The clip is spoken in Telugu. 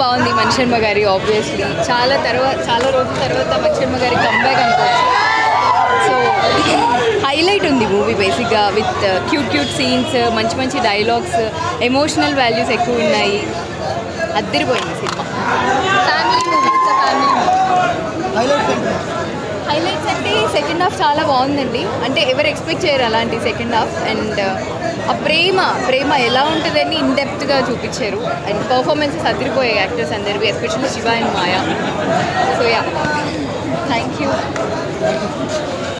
బాగుంది మణిశర్మ గారి ఆబ్వియస్లీ చాలా తర్వాత చాలా రోజుల తర్వాత మణిశర్మ గారి కంబ్యాక్ అనుకోవచ్చు సో హైలైట్ ఉంది మూవీ బేసిక్గా విత్ క్యూట్ క్యూట్ సీన్స్ మంచి మంచి డైలాగ్స్ ఎమోషనల్ వాల్యూస్ ఎక్కువ ఉన్నాయి అద్దరిపోయింది సినిమా family movie family movie highlights అంటే సెకండ్ హాఫ్ చాలా బాగుందండి అంటే ఎవరు ఎక్స్పెక్ట్ చేయరు అలాంటి సెకండ్ హాఫ్ అండ్ ఆ ప్రేమ ప్రేమ ఎలా ఉంటుందని ఇన్ డెప్త్గా చూపించారు అండ్ పర్ఫార్మెన్సెస్ అదిరిపోయాయి యాక్టర్స్ అందరివి especially Shiva and Maya so yeah thank you